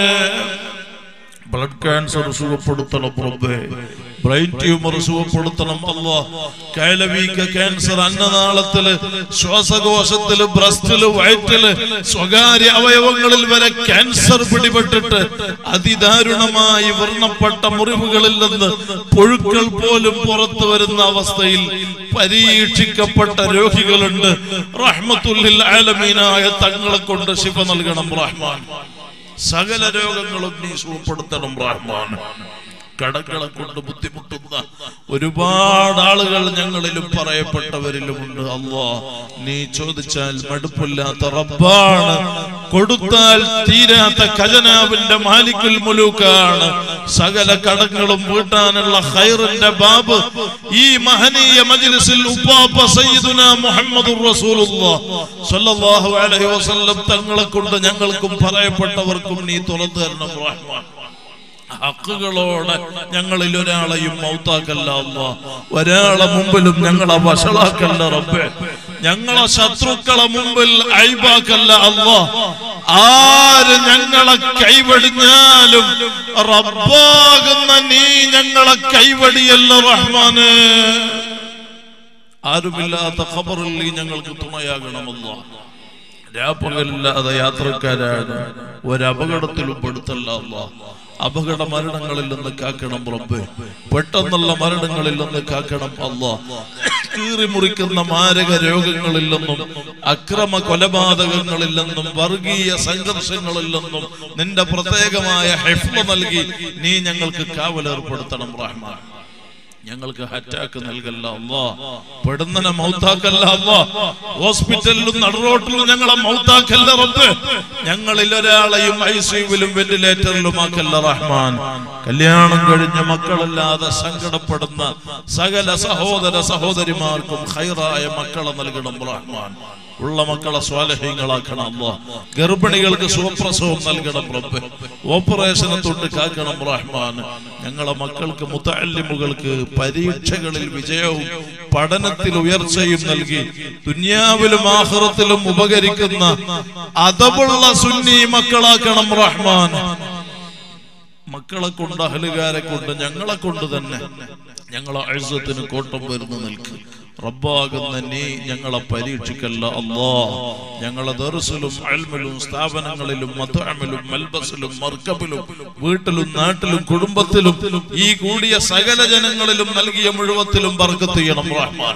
ബ്ലഡ് ക്യാൻസർ സുഖപ്പെടുത്തണം റബ്ബേ ബ്രെയിൻ ട്യൂമർ സുഖപ്പെടുത്തണം അല്ലാ കൈലവീക്ക ക്യാൻസർ അന്നനാളത്തില് ശ്വാസകോശത്തില് ബ്രസ്റ്റില് വയറ്റില് സ്വകാര്യ അവയവങ്ങളിൽ വരെ ക്യാൻസർ പിടിപെട്ടിട്ട് അതിദാരുണമായി വർണ്ണപ്പെട്ട മുറിവുകളിൽ നിന്ന് പുഴുക്കൾ പോലും പുറത്തു വരുന്ന അവസ്ഥയിൽ പരീക്ഷിക്കപ്പെട്ട രോഗികളുണ്ട് റഹ്മത്തുല്ലിൽ ആലമീനായ തങ്ങളെ കൊണ്ട് ശിവ നൽകണം റഹ്മാൻ സകല രോഗങ്ങളും നീ സുഖപ്പെടുത്തണം റഹ്മാൻ കടകളെ കൊണ്ട് ബുദ്ധിമുട്ടുന്ന ഒരുപാട് ആളുകൾ ഞങ്ങളിലും പറയപ്പെട്ടവരിലുമുണ്ട് അള്ളാ നീ ചോദിച്ചാൽ മടുപ്പില്ലാത്ത റബ്ബാണ് കൊടുത്താൽ തീരാത്ത ഖജനാവിന്റെ മാലിക്കുൽ മുലൂക്കാണ് സകല കടങ്ങളും വീട്ടാനുള്ള ഖൈറിന്റെ ബാബ് ഈ മഹനീയ മജ്ലിസിൽ ഉപ്പാപ്പ സയ്യിദുന മുഹമ്മദുർ റസൂലുള്ളാഹ് സ്വല്ലല്ലാഹു അലൈഹി വസല്ലം തങ്ങളെ കൊണ്ട് ഞങ്ങൾക്കും പറയപ്പെട്ടവർക്കും നീ തുറന്നു തരണം റഹ്മാൻ ഹക്കുകളോടെ ഞങ്ങളിൽ ഒരാളെയും മൗത്താക്കല്ല അല്ല ഒരാളെ മുമ്പിലും ഞങ്ങളെ വഷളാക്കല്ല റബ്ബേ ഞങ്ങളെ ശത്രുക്കളെ മുമ്പിൽ അഴിബാക്കല്ല അല്ല ആര് ഞങ്ങളെ കൈവടിഞ്ഞാലും റബ്ബാകുന്ന നീ ഞങ്ങളെ കൈവടിയല്ല റഹ്മാന് ആരുമില്ലാത്ത ഖബറിൽ നീ ഞങ്ങൾക്ക് തുണയാകണമല്ലോ രാപ്പകലില്ലാതെ യാത്രക്കാരാണ് ഒരപകടത്തിലും പെടുത്തല്ല അല്ലാ അപകട മരണങ്ങളിൽ നിന്ന് കാക്കണം റബ്ബ് പെട്ടെന്നുള്ള മരണങ്ങളിൽ നിന്ന് കാക്കണം അല്ലാ കീറി മുറിക്കുന്ന മാരക രോഗങ്ങളിൽ നിന്നും അക്രമ കൊലപാതകങ്ങളിൽ നിന്നും വർഗീയ സംഘർഷങ്ങളിൽ നിന്നും നിന്റെ പ്രത്യേകമായ ഹെഫ്മ നൽകി നീ ഞങ്ങൾക്ക് കാവലേർപ്പെടുത്തണം റഹ്മാൻ ഞങ്ങൾക്ക് അറ്റാക്ക് നൽകല്ല അല്ലാ പെടുന്നനെ മൗത്താക്കല്ല അല്ലാ ഹോസ്പിറ്റലിലും നടുറോട്ടിലും ഞങ്ങളെ മൗത്താക്കല്ല റബ്ബ് ഞങ്ങളിൽ ഒരാളെയും ഐ സിയുവിലും വെന്റിലേറ്ററിലും ആക്കല്ല റഹ്മാൻ കല്യാണം കഴിഞ്ഞ മക്കളല്ലാതെ സങ്കടപ്പെടുന്ന സകല സഹോദര സഹോദരിമാർക്കും ഹൈറായ മക്കളെ നൽകണം റഹ്മാൻ ഉള്ള മക്കളെ സ്വാലഹ്യങ്ങളാക്കണം അല്ലാ ഗർഭിണികൾക്ക് സുഖപ്രസവം നൽകണം റബ്ബ് ഓപ്പറേഷനെ തൊട്ട് കാക്കണം റഹ്മാൻ ഞങ്ങളെ മക്കൾക്ക് മുത്തല്ലിമുകൾക്ക് പരീക്ഷകളിൽ വിജയവും പഠനത്തിൽ ഉയർച്ചയും നൽകി ദുനിയാവിലും ആഹ്റത്തിലും ഉപകരിക്കുന്ന അതവുള്ള സുന്നി മക്കളാക്കണം റഹ്മാൻ മക്കളെ കൊണ്ട് അഹലുകാരെ കൊണ്ട് ഞങ്ങളെ കൊണ്ട് തന്നെ ഞങ്ങളെ അഴുസത്തിന് കോട്ടം വരുന്നു നിൽക്ക് റബ്ബാകുന്ന നീ ഞങ്ങളെ പരീക്ഷിക്കല്ല അല്ലാ ഞങ്ങളെ ദർസിലും അൽമിലും സ്ഥാപനങ്ങളിലും മധുഅമിലും മൽബസിലും മർക്കബിലും വീട്ടിലും നാട്ടിലും കുടുംബത്തിലും ഈ കൂടിയ സകല ജനങ്ങളിലും നൽകിയ മുഴുവത്തിലും ബർക്കത്ത് ചെയ്യണം റഹ്മാൻ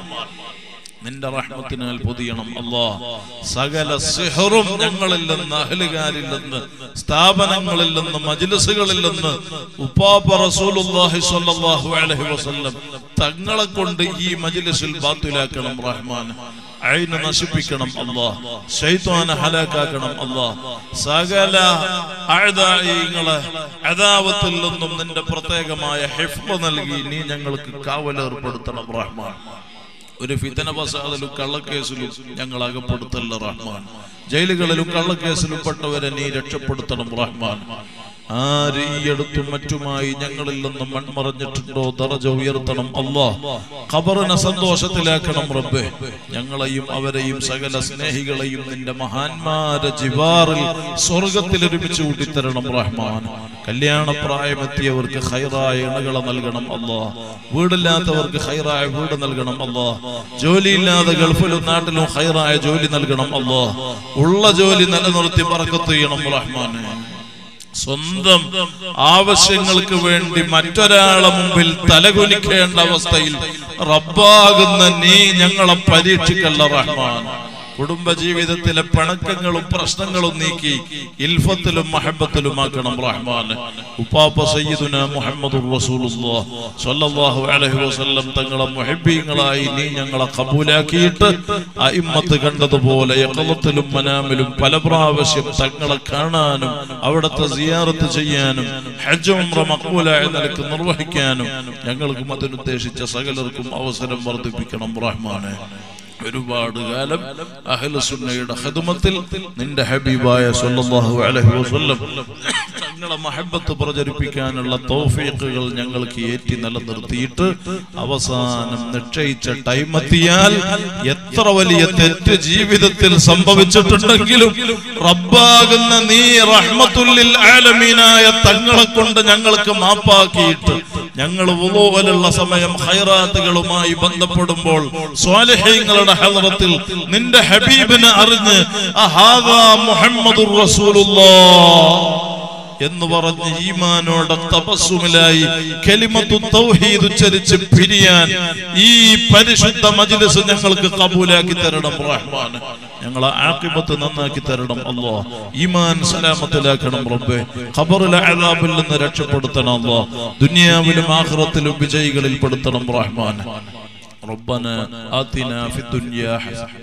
നിന്റെ റഹ്മത്തിനാൽ പൊതിയണം അല്ലാ സകല സിഹറും ഞങ്ങളിൽ നിന്ന് അഹലുകാരിൽ നിന്ന് സ്ഥാപനങ്ങളിൽ നിന്ന് മജ്ലിസുകളിൽ നിന്ന് ഉപ്പാപ്പ റസൂലുള്ളാഹി സ്വല്ലല്ലാഹു അലൈഹി വസല്ലം തങ്ങളെ കൊണ്ട് ഈ മജ്ലിസിൽ ബാത്തിലാക്കണം റഹ്മാൻ അയിന് നശിപ്പിക്കണം അല്ലാ ശൈത്വാനെ ഹലാക്കാക്കണം അല്ലാ സകല അഴുതായിങ്ങളെ അതാവത്തിൽ നിന്നും നിന്റെ പ്രത്യേകമായ ഹിഫ്ള നൽകി നീ ഞങ്ങൾക്ക് കാവലേർപ്പെടുത്തണം റഹ്മാൻ ഒരു ഫിതന പസാദിലും കള്ളക്കേസിലും ഞങ്ങൾ അകപ്പെടുത്തല്ല റഹ്മാൻ ജയിലുകളിലും കള്ളക്കേസിലും പെട്ടവരെ നീ രക്ഷപ്പെടുത്തണം റഹ്മാൻ ആര് ഈ അടുത്തും മറ്റുമായി ഞങ്ങളിൽ നിന്ന് മൺമറഞ്ഞിട്ടുണ്ടോ ദറജ ഉയർത്തണം അല്ലാ ഖബറിനെ സന്തോഷത്തിലാക്കണം റബ്ബേ ഞങ്ങളെയും അവരെയും സകല സ്നേഹികളെയും നിന്റെ മഹാന്മാരെ ജിവാറിൽ സ്വർഗത്തിൽ ഒരുമിച്ച് കൂട്ടിത്തരണം റഹ്മാൻ കല്യാണപ്രായമെത്തിയവർക്ക് ഹൈറായ ഇണകളെ നൽകണം അല്ലാ വീടില്ലാത്തവർക്ക് ഹൈറായ വീട് നൽകണം അല്ലാ ജോലിയില്ലാതെ ഗൾഫിലും നാട്ടിലും ഹൈറായ ജോലി നൽകണം അല്ലാ ഉള്ള ജോലി നിലനിർത്തി പറക്കത്ത് ചെയ്യണം റഹ്മാനെ സ്വന്തം ആവശ്യങ്ങൾക്ക് വേണ്ടി മറ്റൊരാളെ മുമ്പിൽ തലകുനിക്കേണ്ട അവസ്ഥയിൽ റബ്ബാകുന്ന നീ ഞങ്ങളെ പരീക്ഷിക്കല്ല റഹ്മാൻ കുടുംബജീവിതത്തിലെ പിണക്കങ്ങളും പ്രശ്നങ്ങളും നീക്കി ഇൽഫത്തിലും മഹബത്തിലുമാക്കണം റഹ്മാൻ ഉപ്പാപ്പ സയ്യിദുന മുഹമ്മദുർ റസൂലുള്ളാഹ് സ്വല്ലല്ലാഹു അലൈഹി വസല്ലം തങ്ങളെ മുഹബ്ബീങ്ങളായി നീ ഞങ്ങളെ കബൂലാക്കിയിട്ട് അയിമ്മത്ത് കണ്ടതുപോലെ യഖലത്തിലും മനാമിലും പല പ്രാവശ്യം തങ്ങളെ കാണാനും അവിടുത്തെ സിയാറത്ത് ചെയ്യാനും ഹജ്ജ് ഉംറ മഖബൂലായ നിലക്ക് നിർവഹിക്കാനും ഞങ്ങൾക്കും അതിനുദ്ദേശിച്ച സകലർക്കും അവസരം വർദ്ധിപ്പിക്കണം റഹ്മാനെ ഒരുപാട് കാലം അഹ്ലുസുന്നയുടെ ഖിദ്മത്തിൽ നിന്റെ ഹബീബായ സല്ലല്ലാഹു അലൈഹി വസല്ലം തങ്ങളെ മഹബത്ത് പ്രചരിപ്പിക്കാനുള്ള തൗഫീഖുകൾ ഞങ്ങൾക്ക് ഏറ്റി നിലനിർത്തിയിട്ട് അവസാനം നിശ്ചയിച്ച ടൈം എത്തിയാൽ എത്ര വലിയ തെറ്റ് ജീവിതത്തിൽ സംഭവിച്ചിട്ടുണ്ടെങ്കിലും റബ്ബാകുന്ന നീ റഹ്മത്തുല്ലിൽ ആലമീനായ തങ്ങളെ കൊണ്ട് ഞങ്ങൾക്ക് മാപ്പാക്കിയിട്ട് ഞങ്ങൾ വുളൂവലുള്ള സമയം ഹൈറാത്തുകളുമായി ബന്ധപ്പെടുമ്പോൾ സ്വാലിഹ്യങ്ങളുടെ ഹലറത്തിൽ നിന്റെ ഹബീബിനെ അറിഞ്ഞ് അഹാദാ മുഹമ്മദുർ റസൂലുള്ളാഹ് എന്ന് പറഞ്ഞ് ഈമാനോടെ തപസ്സുമിലായി കലിമത്തു തൗഹീദ് ഉച്ചരിച്ച് പിരിയാൻ ഈ പരിശുദ്ധ മജ്ലിസ് ഞങ്ങൾക്ക് കബൂലാക്കി തരണം റഹ്മാൻ ഞങ്ങളെ ആക്കിബത്ത് നന്നാക്കി തരണം അല്ലോ ഈമാൻ സലാമത്തിലാക്കണം റബ്ബേ ഖബറിലെ അദാബിൽ നിന്ന് രക്ഷപ്പെടുത്തണം അല്ലോ ദുനിയാവിലും ആഖിറത്തിലും വിജയികളിൽ പെടുത്തണം റഹ്മാൻ ربنا آتنا في الدنيا حسنة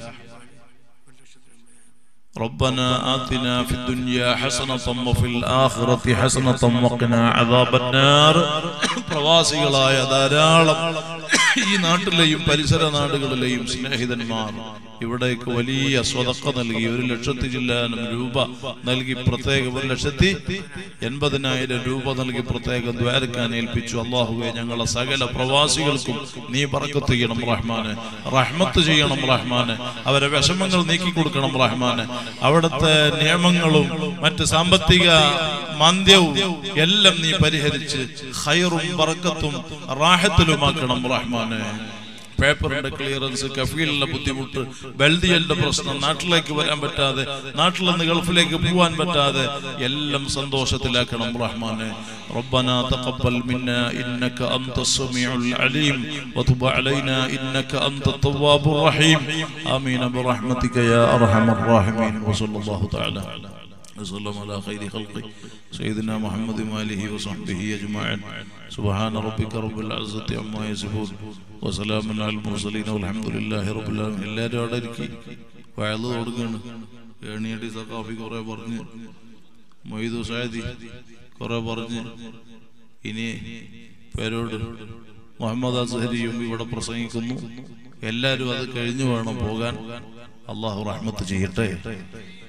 ربنا آتنا في الدنيا حسنة وفي الآخرة حسنة وقنا عذاب النار പ്രവാസികളായ ധാരാളം ഈ നാട്ടിലെയും പരിസര നാടുകളിലെയും സ്നേഹിതന്മാർ ഇവിടേക്ക് വലിയ സ്വതക്ക നൽകി ഒരു ലക്ഷത്തി ചില്ലാനും രൂപ നൽകി പ്രത്യേക ഒരു ലക്ഷത്തി എൺപതിനായിരം രൂപ നൽകി പ്രത്യേകം ദ്വാരക്കാൻ ഏൽപ്പിച്ചു അള്ളാഹുവെ ഞങ്ങളെ സകല പ്രവാസികൾക്കും നീ പറക്കത്ത് ചെയ്യണം റഹ്മാന് റഹ്മത്ത് ചെയ്യണം റഹ്മാന് അവരെ വിഷമങ്ങൾ നീക്കി കൊടുക്കണം റഹ്മാന് അവിടുത്തെ നിയമങ്ങളും മറ്റ് സാമ്പത്തിക മാന്ദ്യവും എല്ലാം നീ പരിഹരിച്ച് ഹൈറും ബർക്കത്തും റാഹത്തിലുമാക്കണം റഹ്മാനെ പേപ്പറിന്റെ ക്ലിയറൻസ് കഫീലിന്റെ ബുദ്ധിമുട്ട് ബൽദിയന്റെ പ്രശ്നം നാട്ടിലേക്ക് വരാൻ പറ്റാതെ നാട്ടിൽ നിന്ന് ഗൾഫിലേക്ക് പോവാൻ പറ്റാതെ എല്ലാം സന്തോഷത്തിലാക്കണം റഹ്മാനെ ربنا تقبل منا انك انت السميع العليم وتب علينا انك انت التواب الرحيم امين برحمتك يا ارحم الراحمين وصلى الله تعالى وسلم على خير خلقه سيدنا محمد وآله وصحبه أجمعين سبحان ربك رب العزة عما يصفون وسلام على المرسلين والحمد لله رب العالمين എല്ലാവരും അവിടെ ഇരിക്കി വയല് കൊടുക്കുകയാണ് ഏണിയടി സഖാഫി കുറെ പറഞ്ഞ് മൊയ്തു സാദി കുറെ പറഞ്ഞ് ഇനി പേരോട് മുഹമ്മദ് അസ്ഹരിയും ഇവിടെ പ്രസംഗിക്കുന്നു എല്ലാവരും അത് കഴിഞ്ഞു വേണം പോകാൻ അള്ളാഹു റഹ്മത്ത് ചെയ്യട്ടെ